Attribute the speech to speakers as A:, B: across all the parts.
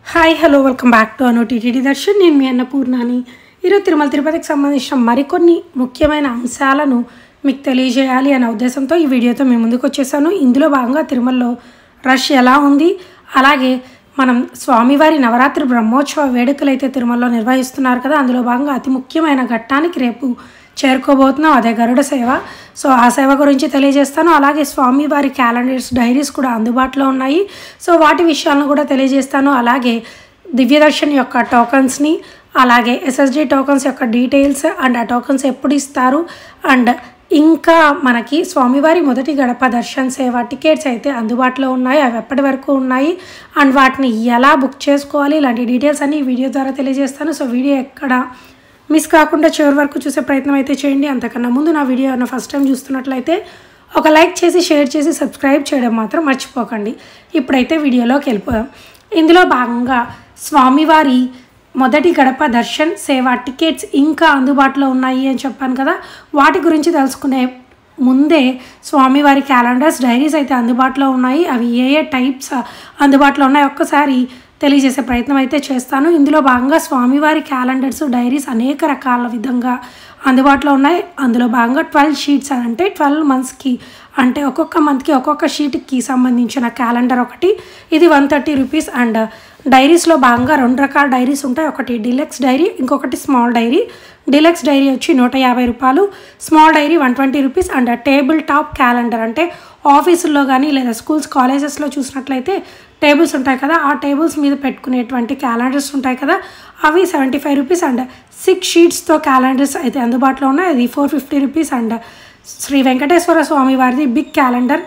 A: hi hello welcome back to Anu TTD darshan నేను మీ అన్నపూర్ణాని ఈరోజు తిరుమల తిరుపతికి సంబంధించిన మరికొన్ని ముఖ్యమైన అంశాలను మీకు తెలియజేయాలి అనే ఉద్దేశంతో ఈ వీడియోతో మేము ముందుకు వచ్చేసాను ఇందులో భాగంగా తిరుమలలో రష్ ఎలా ఉంది అలాగే మనం స్వామివారి నవరాత్రి బ్రహ్మోత్సవ వేడుకలు అయితే తిరుమలలో నిర్వహిస్తున్నారు కదా అందులో భాగంగా అతి ముఖ్యమైన ఘట్టానికి రేపు చేరుకోబోతున్నాం అదే గరుడ సేవ సో ఆ సేవ గురించి తెలియజేస్తాను అలాగే స్వామివారి క్యాలెండర్స్ డైరీస్ కూడా అందుబాటులో ఉన్నాయి సో వాటి విషయాలను కూడా తెలియజేస్తాను అలాగే దివ్యదర్శన్ యొక్క టోకన్స్ని అలాగే ఎస్ఎస్డి టోకన్స్ యొక్క డీటెయిల్స్ అండ్ ఆ టోకన్స్ ఎప్పుడు ఇస్తారు అండ్ ఇంకా మనకి స్వామివారి మొదటి గడప దర్శన్ సేవ టికెట్స్ అయితే అందుబాటులో ఉన్నాయి అవి ఎప్పటి వరకు ఉన్నాయి అండ్ వాటిని ఎలా బుక్ చేసుకోవాలి ఇలాంటి డీటెయిల్స్ అన్ని ఈ వీడియో ద్వారా తెలియజేస్తాను సో వీడియో ఎక్కడ మిస్ కాకుండా చివరి వరకు చూసే ప్రయత్నం అయితే చేయండి అంతకన్నా ముందు నా వీడియో ఏమైనా ఫస్ట్ టైం చూస్తున్నట్లయితే ఒక లైక్ చేసి షేర్ చేసి సబ్స్క్రైబ్ చేయడం మాత్రం మర్చిపోకండి ఇప్పుడైతే వీడియోలోకి వెళ్ళిపోయాం ఇందులో భాగంగా స్వామివారి మొదటి గడప దర్శన్ సేవ టికెట్స్ ఇంకా అందుబాటులో ఉన్నాయి అని చెప్పాను కదా వాటి గురించి తెలుసుకునే ముందే స్వామివారి క్యాలెండర్స్ డైరీస్ అయితే అందుబాటులో ఉన్నాయి అవి ఏ ఏ టైప్స్ అందుబాటులో ఉన్నాయి ఒక్కసారి తెలియజేసే ప్రయత్నం అయితే చేస్తాను ఇందులో భాగంగా స్వామివారి క్యాలెండర్స్ డైరీస్ అనేక రకాల విధంగా అందుబాటులో ఉన్నాయి అందులో భాగంగా ట్వెల్వ్ షీట్స్ అని అంటే ట్వెల్వ్ మంత్స్కి అంటే ఒక్కొక్క మంత్కి ఒక్కొక్క షీట్కి సంబంధించిన క్యాలెండర్ ఒకటి ఇది వన్ థర్టీ రూపీస్ అండ్ డైరీస్లో భాగంగా రెండు రకాల డైరీస్ ఉంటాయి ఒకటి డిలక్స్ డైరీ ఇంకొకటి స్మాల్ డైరీ డిలక్స్ డైరీ వచ్చి నూట యాభై రూపాయలు small diary one twenty rupees and table top calendar అంటే ఆఫీసుల్లో కానీ లేదా స్కూల్స్ కాలేజెస్లో చూసినట్లయితే టేబుల్స్ ఉంటాయి కదా ఆ టేబుల్స్ మీద పెట్టుకునేటువంటి క్యాలెండర్స్ ఉంటాయి కదా అవి seventy five rupees and six షీట్స్తో క్యాలెండర్స్ అయితే అందుబాటులో ఉన్నాయి అది four fifty rupees and Shri Venkateswara Swami వారిది బిగ్ క్యాలెండర్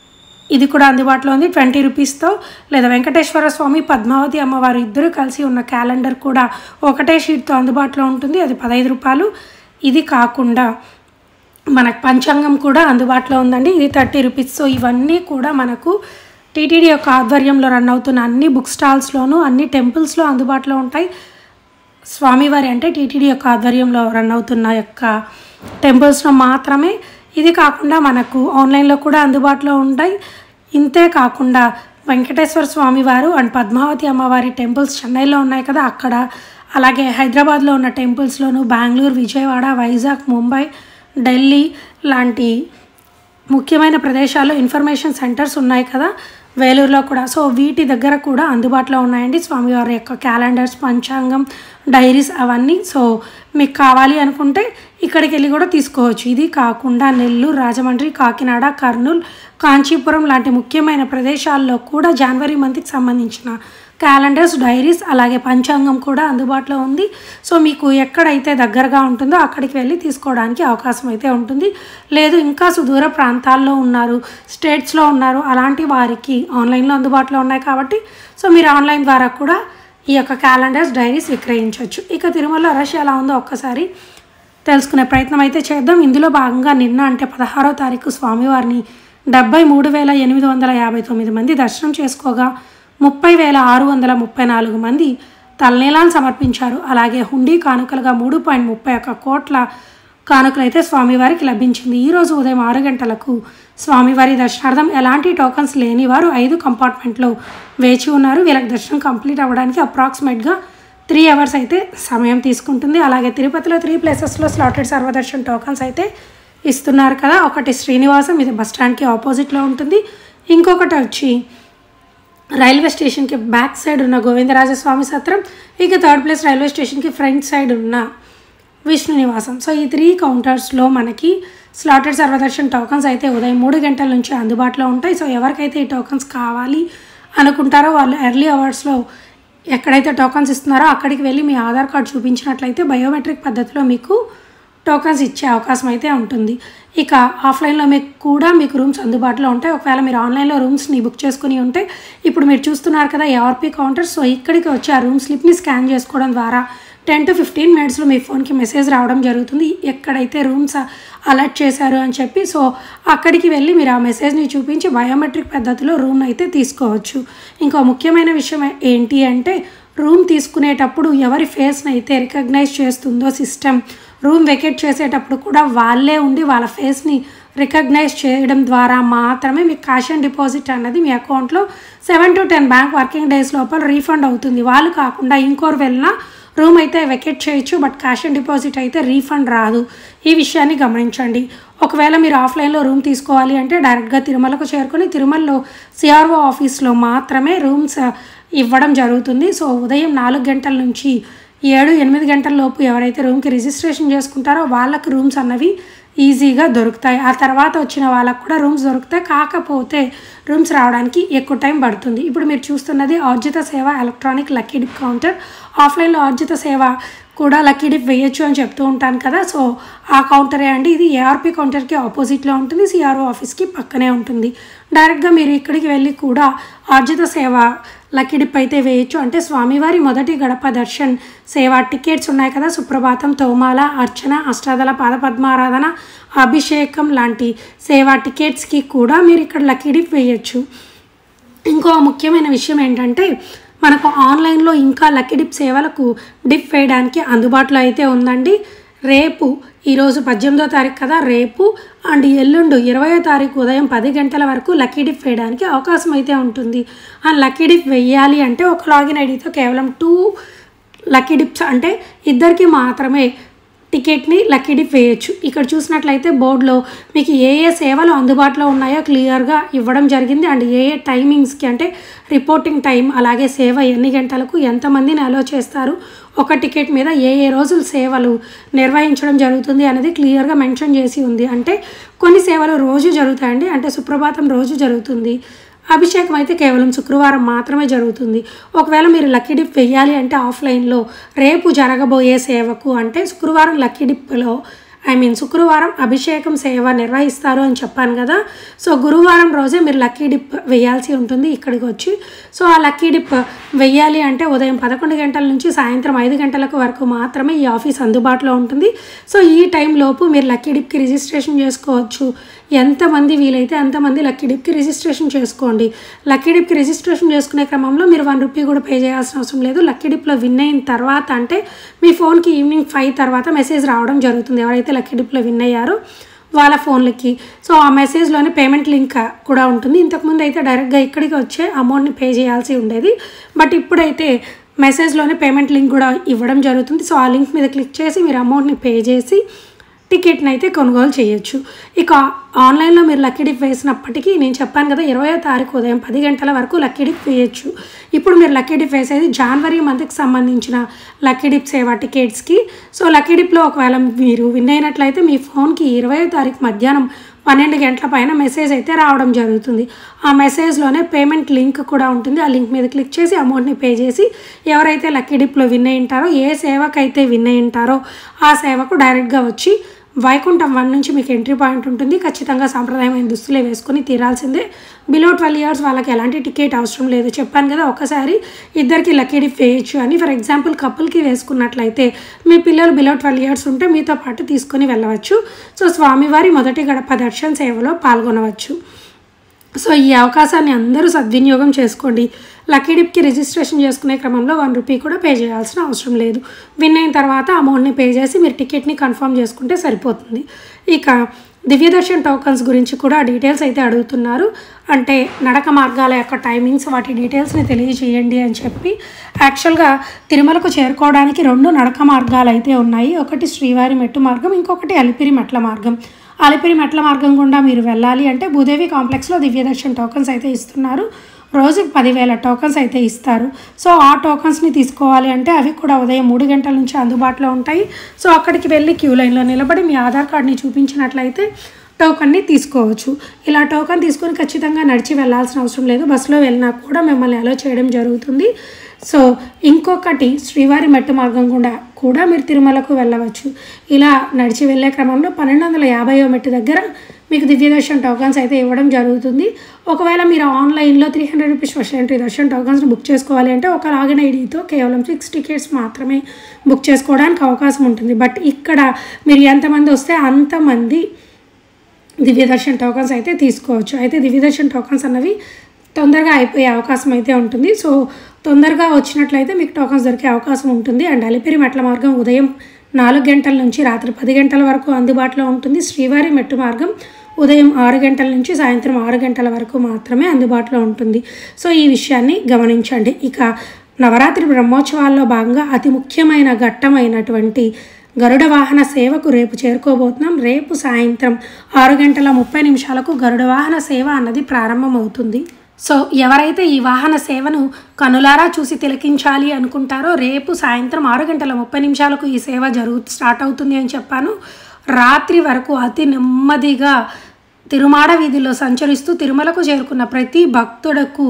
A: ఇది కూడా అందుబాటులో ఉంది ట్వంటీ రూపీస్తో లేదా వెంకటేశ్వర స్వామి పద్మావతి అమ్మవారు ఇద్దరు కలిసి ఉన్న క్యాలెండర్ కూడా ఒకటే షీట్తో అందుబాటులో ఉంటుంది అది పదహైదు రూపాయలు ఇది కాకుండా మనకు పంచాంగం కూడా అందుబాటులో ఉందండి ఇది థర్టీ రూపీస్ సో ఇవన్నీ కూడా మనకు టీటీడీ యొక్క ఆధ్వర్యంలో రన్ అవుతున్న అన్ని బుక్ స్టాల్స్లోనూ అన్ని టెంపుల్స్లో అందుబాటులో ఉంటాయి స్వామివారి అంటే టీటీడీ యొక్క ఆధ్వర్యంలో రన్ అవుతున్న యొక్క టెంపుల్స్లో మాత్రమే ఇది కాకుండా మనకు ఆన్లైన్లో కూడా అందుబాటులో ఉంటాయి ఇంతే కాకుండా వెంకటేశ్వర స్వామి వారు అండ్ పద్మావతి అమ్మవారి టెంపుల్స్ చెన్నైలో ఉన్నాయి కదా అక్కడ అలాగే హైదరాబాద్లో ఉన్న టెంపుల్స్లోను బెంగళూరు విజయవాడ వైజాగ్ ముంబై ఢిల్లీ లాంటి ముఖ్యమైన ప్రదేశాల్లో ఇన్ఫర్మేషన్ సెంటర్స్ ఉన్నాయి కదా వేలూరులో కూడా సో వీటి దగ్గర కూడా అందుబాటులో ఉన్నాయండి స్వామివారి యొక్క క్యాలెండర్స్ పంచాంగం డైరీస్ అవన్నీ సో మీకు కావాలి అనుకుంటే ఇక్కడికి వెళ్ళి కూడా తీసుకోవచ్చు ఇది కాకుండా నెల్లూరు రాజమండ్రి కాకినాడ కర్నూలు కాంచీపురం లాంటి ముఖ్యమైన ప్రదేశాల్లో కూడా జనవరి మంత్కి సంబంధించిన క్యాలెండర్స్ డైరీస్ అలాగే పంచాంగం కూడా అందుబాటులో ఉంది సో మీకు ఎక్కడైతే దగ్గరగా ఉంటుందో అక్కడికి వెళ్ళి తీసుకోవడానికి అవకాశం అయితే ఉంటుంది లేదు ఇంకా సుదూర ప్రాంతాల్లో ఉన్నారు స్టేట్స్లో ఉన్నారు అలాంటి వారికి ఆన్లైన్లో అందుబాటులో ఉన్నాయి కాబట్టి సో మీరు ఆన్లైన్ ద్వారా కూడా ఈ యొక్క క్యాలెండర్స్ డైరీస్ విక్రయించవచ్చు ఇక తిరుమల రష్ ఎలా ఉందో ఒక్కసారి తెలుసుకునే ప్రయత్నం అయితే చేద్దాం ఇందులో భాగంగా నిన్న అంటే పదహారో తారీఖు స్వామివారిని డెబ్బై మూడు వేల ఎనిమిది వందల యాభై తొమ్మిది మంది దర్శనం చేసుకోగా ముప్పై వేల ఆరు వందల ముప్పై నాలుగు మంది తలనీలాన్ని సమర్పించారు అలాగే హుండీ కానుకలుగా మూడు పాయింట్ ముప్పై ఒక్క కోట్ల కానుకలైతే స్వామివారికి లభించింది ఈరోజు ఉదయం ఆరు గంటలకు స్వామివారి దర్శనార్థం ఎలాంటి టోకన్స్ లేని వారు ఐదు కంపార్ట్మెంట్లో వేచి ఉన్నారు వీళ్ళకి దర్శనం కంప్లీట్ అవ్వడానికి అప్రాక్సిమేట్గా త్రీ అవర్స్ అయితే సమయం తీసుకుంటుంది అలాగే తిరుపతిలో త్రీ ప్లేసెస్లో స్లాటెడ్ సర్వదర్శన్ టోకన్స్ అయితే ఇస్తున్నారు కదా ఒకటి శ్రీనివాసం ఇది బస్ స్టాండ్కి ఆపోజిట్లో ఉంటుంది ఇంకొకటి వచ్చి రైల్వే స్టేషన్కి బ్యాక్ సైడ్ ఉన్న గోవిందరాజస్వామి సత్రం ఇక థర్డ్ ప్లేస్ రైల్వే స్టేషన్కి ఫ్రంట్ సైడ్ ఉన్న విష్ణు నివాసం సో ఈ త్రీ కౌంటర్స్లో మనకి స్లాటెడ్ సర్వదర్శన్ టోకన్స్ అయితే ఉదయం మూడు గంటల నుంచి అందుబాటులో ఉంటాయి సో ఎవరికైతే ఈ టోకన్స్ కావాలి అనుకుంటారో వాళ్ళు ఎర్లీ అవర్స్లో ఎక్కడైతే టోకన్స్ ఇస్తున్నారో అక్కడికి వెళ్ళి మీ ఆధార్ కార్డ్ చూపించినట్లయితే బయోమెట్రిక్ పద్ధతిలో మీకు టోకన్స్ ఇచ్చే అవకాశం అయితే ఉంటుంది ఇక ఆఫ్లైన్లో మీకు కూడా మీకు రూమ్స్ అందుబాటులో ఉంటాయి ఒకవేళ మీరు ఆన్లైన్లో రూమ్స్ని బుక్ చేసుకుని ఉంటే ఇప్పుడు మీరు చూస్తున్నారు కదా ఏఆర్పీ కౌంటర్ సో ఇక్కడికి వచ్చి ఆ రూమ్ స్లిప్ని స్కాన్ చేసుకోవడం ద్వారా టెన్ టు ఫిఫ్టీన్ మినిట్స్లో మీ ఫోన్కి మెసేజ్ రావడం జరుగుతుంది ఎక్కడైతే రూమ్స్ అలర్ట్ చేశారు అని చెప్పి సో అక్కడికి వెళ్ళి మీరు ఆ మెసేజ్ని చూపించి బయోమెట్రిక్ పద్ధతిలో రూమ్ అయితే తీసుకోవచ్చు ఇంకో ముఖ్యమైన విషయం ఏంటి అంటే రూమ్ తీసుకునేటప్పుడు ఎవరి ఫేస్ని అయితే రికగ్నైజ్ చేస్తుందో సిస్టమ్ రూమ్ వెకేట్ చేసేటప్పుడు కూడా వాళ్ళే ఉండి వాళ్ళ ఫేస్ని రికగ్నైజ్ చేయడం ద్వారా మాత్రమే మీకు క్యాష్ అండ్ డిపాజిట్ అన్నది మీ అకౌంట్లో seven to ten bank working days లోపల రీఫండ్ అవుతుంది వాళ్ళు కాకుండా ఇంకోరు వెళ్ళినా రూమ్ అయితే వెకెట్ చేయొచ్చు బట్ క్యాష్ అండ్ డిపాజిట్ అయితే రీఫండ్ రాదు ఈ విషయాన్ని గమనించండి ఒకవేళ మీరు ఆఫ్లైన్లో రూమ్ తీసుకోవాలి అంటే డైరెక్ట్గా తిరుమలకు చేరుకొని తిరుమలలో సిఆర్ఓ ఆఫీస్లో మాత్రమే రూమ్స్ ఇవ్వడం జరుగుతుంది సో ఉదయం నాలుగు గంటల నుంచి ఏడు ఎనిమిది గంటల లోపు ఎవరైతే రూమ్కి రిజిస్ట్రేషన్ చేసుకుంటారో వాళ్ళకి రూమ్స్ అన్నవి ఈజీగా దొరుకుతాయి ఆ తర్వాత వచ్చిన వాళ్ళకు కూడా రూమ్స్ దొరుకుతాయి కాకపోతే రూమ్స్ రావడానికి ఎక్కువ టైం పడుతుంది ఇప్పుడు మీరు చూస్తున్నది ఆర్జిత సేవ ఎలక్ట్రానిక్ లక్కీ డిప్ కౌంటర్ ఆఫ్లైన్లో ఆర్జిత సేవ కూడా లక్కీ డిప్ వేయొచ్చు అని చెప్తూ ఉంటాను కదా సో ఆ కౌంటరే అండి ఇది ఏఆర్పి కౌంటర్కి ఆపోజిట్లో ఉంటుంది సిఆర్ఓ ఆఫీస్కి పక్కనే ఉంటుంది డైరెక్ట్గా మీరు ఇక్కడికి వెళ్ళి కూడా ఆర్జిత సేవ లక్కీ డిప్ అయితే వేయొచ్చు అంటే స్వామివారి మొదటి గడప దర్శన్ సేవ టికెట్స్ ఉన్నాయి కదా సుప్రభాతం తోమాల అర్చన అష్టాదల పాదపద్మారాధన అభిషేకం లాంటి సేవా టికెట్స్కి కూడా మీరు ఇక్కడ లక్కీ డిప్ వేయచ్చు ఇంకో ముఖ్యమైన విషయం ఏంటంటే మనకు ఆన్లైన్లో ఇంకా లక్కీ డిప్ సేవలకు డిప్ వేయడానికి అందుబాటులో అయితే ఉందండి రేపు ఈరోజు పద్దెనిమిదో తారీఖు కదా రేపు అండ్ ఎల్లుండు ఇరవయో తారీఖు ఉదయం పది గంటల వరకు లక్కీ డిప్ వేయడానికి అవకాశం అయితే ఉంటుంది ఆ లక్కీ డిప్ వెయ్యాలి అంటే ఒక లాగిన్ ఐడితో కేవలం టూ లక్కీ డిప్స్ అంటే ఇద్దరికి మాత్రమే టికెట్ని లక్కీ డిప్ వేయచ్చు ఇక్కడ చూసినట్లయితే బోర్డులో మీకు ఏ ఏ సేవలు అందుబాటులో ఉన్నాయో క్లియర్గా ఇవ్వడం జరిగింది అండ్ ఏ ఏ టైమింగ్స్కి అంటే రిపోర్టింగ్ టైం అలాగే సేవ ఎన్ని గంటలకు ఎంతమందిని అలో చేస్తారు ఒక టికెట్ మీద ఏ ఏ రోజులు సేవలు నిర్వహించడం జరుగుతుంది అనేది క్లియర్గా మెన్షన్ చేసి ఉంది అంటే కొన్ని సేవలు రోజు జరుగుతాయండి అంటే సుప్రభాతం రోజు జరుగుతుంది అభిషేకం అయితే కేవలం శుక్రవారం మాత్రమే జరుగుతుంది ఒకవేళ మీరు లక్కీ డిప్ వెయ్యాలి అంటే ఆఫ్లైన్లో రేపు జరగబోయే సేవకు అంటే శుక్రవారం లక్కీ డిప్లో ఐ మీన్ శుక్రవారం అభిషేకం సేవ నిర్వహిస్తారు అని చెప్పాను కదా సో గురువారం రోజే మీరు లక్కీ డిప్ వేయాల్సి ఉంటుంది ఇక్కడికి వచ్చి సో ఆ లక్కీ డిప్ వెయ్యాలి అంటే ఉదయం పదకొండు గంటల నుంచి సాయంత్రం ఐదు గంటలకు వరకు మాత్రమే ఈ ఆఫీస్ అందుబాటులో ఉంటుంది సో ఈ టైం లోపు మీరు లక్కీ డిప్కి రిజిస్ట్రేషన్ చేసుకోవచ్చు ఎంతమంది వీలైతే అంతమంది లక్కీ డిప్కి రిజిస్ట్రేషన్ చేసుకోండి లక్కీ డిప్కి రిజిస్ట్రేషన్ చేసుకునే క్రమంలో మీరు వన్ రూపీ కూడా పే చేయాల్సిన అవసరం లేదు లక్కీ డిప్లో విన్ అయిన తర్వాత అంటే మీ ఫోన్కి ఈవినింగ్ ఫైవ్ తర్వాత మెసేజ్ రావడం జరుగుతుంది ఎవరైతే లక్కీ డిప్లో విన్ అయ్యారో వాళ్ళ ఫోన్లకి సో ఆ మెసేజ్లోనే పేమెంట్ లింక్ కూడా ఉంటుంది ఇంతకుముందు అయితే డైరెక్ట్గా ఇక్కడికి వచ్చే అమౌంట్ని పే చేయాల్సి ఉండేది బట్ ఇప్పుడైతే మెసేజ్లోనే పేమెంట్ లింక్ కూడా ఇవ్వడం జరుగుతుంది సో ఆ లింక్ మీద క్లిక్ చేసి మీరు అమౌంట్ని పే చేసి టికెట్ని అయితే కొనుగోలు చేయొచ్చు ఇక ఆన్లైన్లో మీరు లక్కీ డిప్ వేసినప్పటికీ నేను చెప్పాను కదా ఇరవయో తారీఖు ఉదయం పది గంటల వరకు లక్కీ డిప్ వేయచ్చు ఇప్పుడు మీరు లక్కీ డిప్ వేసేది జనవరి మంత్కి సంబంధించిన లక్కీ డిప్ సేవ టికెట్స్కి సో లక్కీ డిప్లో ఒకవేళ మీరు విన్ అయినట్లయితే మీ ఫోన్కి ఇరవయో తారీఖు మధ్యాహ్నం పన్నెండు గంటల పైన మెసేజ్ అయితే రావడం జరుగుతుంది ఆ మెసేజ్లోనే పేమెంట్ లింక్ కూడా ఉంటుంది ఆ లింక్ మీద క్లిక్ చేసి అమౌంట్ని పే చేసి ఎవరైతే లక్కీ డిప్లో విన్ అయి ఉంటారో ఏ సేవకైతే విన్ అయి ఉంటారో ఆ సేవకు డైరెక్ట్గా వచ్చి వైకుంఠం వన్ నుంచి మీకు ఎంట్రీ పాయింట్ ఉంటుంది ఖచ్చితంగా సాంప్రదాయమైన దుస్తులే వేసుకొని తీరాల్సిందే బిలో ట్వెల్వ్ ఇయర్స్ వాళ్ళకి ఎలాంటి టికెట్ అవసరం లేదు చెప్పాను కదా ఒకసారి ఇద్దరికి లక్కీ డిప్ వేయచ్చు అని ఫర్ ఎగ్జాంపుల్ కపుల్కి వేసుకున్నట్లయితే మీ పిల్లలు బిలో ట్వెల్వ్ ఇయర్స్ ఉంటే మీతో పాటు తీసుకొని వెళ్ళవచ్చు సో స్వామివారి మొదటి గడప దర్శన సేవలో పాల్గొనవచ్చు సో ఈ అవకాశాన్ని అందరూ సద్వినియోగం చేసుకోండి లక్కీ డిప్కి రిజిస్ట్రేషన్ చేసుకునే క్రమంలో వన్ రూపీ కూడా పే చేయాల్సిన అవసరం లేదు విన్ అయిన తర్వాత అమౌంట్ని పే చేసి మీరు టికెట్ని కన్ఫర్మ్ చేసుకుంటే సరిపోతుంది ఇక దివ్యదర్శన్ టోకన్స్ గురించి కూడా డీటెయిల్స్ అయితే అడుగుతున్నారు అంటే నడక మార్గాల యొక్క టైమింగ్స్ వాటి డీటెయిల్స్ని తెలియజేయండి అని చెప్పి యాక్చువల్గా తిరుమలకు చేరుకోవడానికి రెండు నడక మార్గాలు అయితే ఉన్నాయి ఒకటి శ్రీవారి మెట్టు మార్గం ఇంకొకటి అలిపిరి మెట్ల మార్గం అలిపిరి మెట్ల మార్గం గుండా మీరు వెళ్ళాలి అంటే భూదేవి కాంప్లెక్స్లో దివ్యదర్శన్ టోకన్స్ అయితే ఇస్తున్నారు రోజుకి పదివేల టోకన్స్ అయితే ఇస్తారు సో ఆ టోకన్స్ని తీసుకోవాలి అంటే అవి కూడా ఉదయం మూడు గంటల నుంచి అందుబాటులో ఉంటాయి సో అక్కడికి వెళ్ళి క్యూ లైన్లో నిలబడి మీ ఆధార్ కార్డ్ని చూపించినట్లయితే టోకన్ని తీసుకోవచ్చు ఇలా టోకన్ తీసుకొని ఖచ్చితంగా నడిచి వెళ్ళాల్సిన అవసరం లేదు బస్సులో వెళ్ళినా కూడా మిమ్మల్ని అలో చేయడం జరుగుతుంది సో ఇంకొకటి శ్రీవారి మెట్టు మార్గం గుండా కూడా మీరు తిరుమలకు వెళ్ళవచ్చు ఇలా నడిచి వెళ్ళే క్రమంలో పన్నెండు వందల యాభైవ మెట్టు దగ్గర మీకు దివ్యదర్శన్ టోకన్స్ అయితే ఇవ్వడం జరుగుతుంది ఒకవేళ మీరు ఆన్లైన్లో three hundred rupees first entry darshan టోకన్స్ని బుక్ చేసుకోవాలి అంటే ఒక లాగిన్ ఐడితో కేవలం సిక్స్ టికెట్స్ మాత్రమే బుక్ చేసుకోవడానికి అవకాశం ఉంటుంది బట్ ఇక్కడ మీరు ఎంతమంది వస్తే అంతమంది దివ్యదర్శన్ టోకన్స్ అయితే తీసుకోవచ్చు అయితే దివ్యదర్శన్ టోకన్స్ అన్నవి తొందరగా అయిపోయే అవకాశం అయితే ఉంటుంది సో తొందరగా వచ్చినట్లయితే మీకు టోకన్స్ దొరికే అవకాశం ఉంటుంది అండ్ అలిపిరి మెట్ల మార్గం ఉదయం నాలుగు గంటల నుంచి రాత్రి పది గంటల వరకు అందుబాటులో ఉంటుంది శ్రీవారి మెట్టు మార్గం ఉదయం ఆరు గంటల నుంచి సాయంత్రం ఆరు గంటల వరకు మాత్రమే అందుబాటులో ఉంటుంది సో ఈ విషయాన్ని గమనించండి ఇక నవరాత్రి బ్రహ్మోత్సవాల్లో భాగంగా అతి ముఖ్యమైన ఘట్టమైనటువంటి గరుడ వాహన సేవకు రేపు చేరుకోబోతున్నాం రేపు సాయంత్రం ఆరు గంటల ముప్పై నిమిషాలకు గరుడ వాహన సేవ అన్నది ప్రారంభమవుతుంది సో ఎవరైతే ఈ వాహన సేవను కనులారా చూసి తిలకించాలి అనుకుంటారో రేపు సాయంత్రం ఆరు గంటల ముప్పై నిమిషాలకు ఈ సేవ జరుగు స్టార్ట్ అవుతుంది అని చెప్పాను రాత్రి వరకు అతి నెమ్మదిగా తిరుమాడ వీధిలో సంచరిస్తూ తిరుమలకు చేరుకున్న ప్రతి భక్తుడకు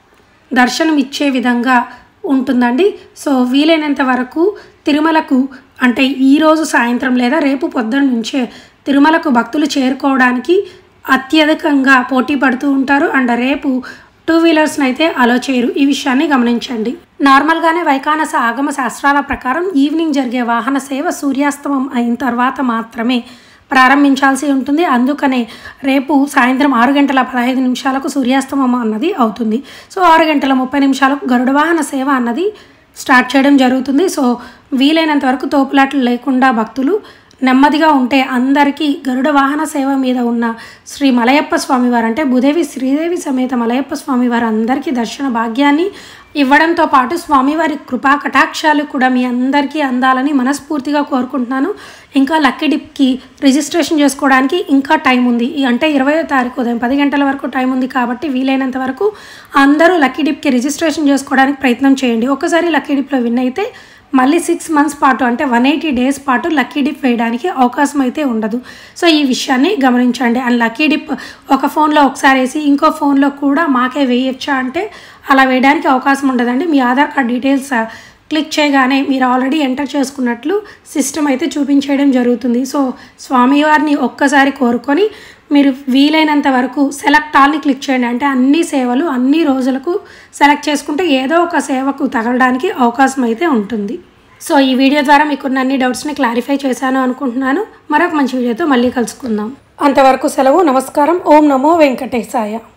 A: దర్శనం ఇచ్చే విధంగా ఉంటుందండి సో వీలైనంత వరకు తిరుమలకు అంటే ఈరోజు సాయంత్రం లేదా రేపు పొద్దున్న నుంచే తిరుమలకు భక్తులు చేరుకోవడానికి అత్యధికంగా పోటీ పడుతూ ఉంటారు అండ్ రేపు టూ వీలర్స్ని అయితే అలో చేయరు ఈ విషయాన్ని గమనించండి నార్మల్గానే వైకానస ఆగమ శాస్త్రాల ప్రకారం ఈవినింగ్ జరిగే వాహన సేవ సూర్యాస్తమం అయిన తర్వాత మాత్రమే ప్రారంభించాల్సి ఉంటుంది అందుకనే రేపు సాయంత్రం ఆరు గంటల పదహైదు నిమిషాలకు సూర్యాస్తమం అన్నది అవుతుంది సో ఆరు గంటల ముప్పై నిమిషాలకు గరుడ వాహన సేవ అన్నది స్టార్ట్ చేయడం జరుగుతుంది సో వీలైనంత వరకు తోపులాట్లు లేకుండా భక్తులు నెమ్మదిగా ఉంటే అందరికీ గరుడ వాహన సేవ మీద ఉన్న శ్రీ మలయప్ప స్వామివారు అంటే భూదేవి శ్రీదేవి సమేత మలయప్ప స్వామివారు అందరికీ దర్శన భాగ్యాన్ని ఇవ్వడంతో పాటు స్వామివారి కృపా కటాక్షాలు కూడా మీ అందరికీ అందాలని మనస్ఫూర్తిగా కోరుకుంటున్నాను ఇంకా లక్కీ డిప్కి రిజిస్ట్రేషన్ చేసుకోవడానికి ఇంకా టైం ఉంది ఈ అంటే ఇరవయో తారీఖు ఉదయం పది గంటల వరకు టైం ఉంది కాబట్టి వీలైనంత వరకు అందరూ లక్కీ డిప్కి రిజిస్ట్రేషన్ చేసుకోవడానికి ప్రయత్నం చేయండి ఒకసారి లక్కీ డిప్లో విన్ అయితే మళ్ళీ సిక్స్ మంత్స్ పాటు అంటే వన్ ఎయిటీ డేస్ పాటు లక్కీ డిప్ వేయడానికి అవకాశం అయితే ఉండదు సో ఈ విషయాన్ని గమనించండి అండ్ లక్కీ డిప్ ఒక ఫోన్లో ఒకసారి వేసి ఇంకో ఫోన్లో కూడా మాకే వేయచ్చా అంటే అలా వేయడానికి అవకాశం ఉండదండి మీ ఆధార్ కార్డ్ డీటెయిల్స్ క్లిక్ చేయగానే మీరు ఆల్రెడీ ఎంటర్ చేసుకున్నట్లు సిస్టమ్ అయితే చూపించేయడం జరుగుతుంది సో స్వామివారిని ఒక్కసారి కోరుకొని మీరు వీలైనంత వరకు సెలెక్ట్ ఆల్ని క్లిక్ చేయండి అంటే అన్ని సేవలు అన్ని రోజులకు సెలెక్ట్ చేసుకుంటే ఏదో ఒక సేవకు తగలడానికి అవకాశం అయితే ఉంటుంది సో ఈ వీడియో ద్వారా మీకున్న అన్ని డౌట్స్ని క్లారిఫై చేశాను అనుకుంటున్నాను మరొక మంచి వీడియోతో మళ్ళీ కలుసుకుందాం అంతవరకు సెలవు నమస్కారం ఓం నమో వెంకటేశాయ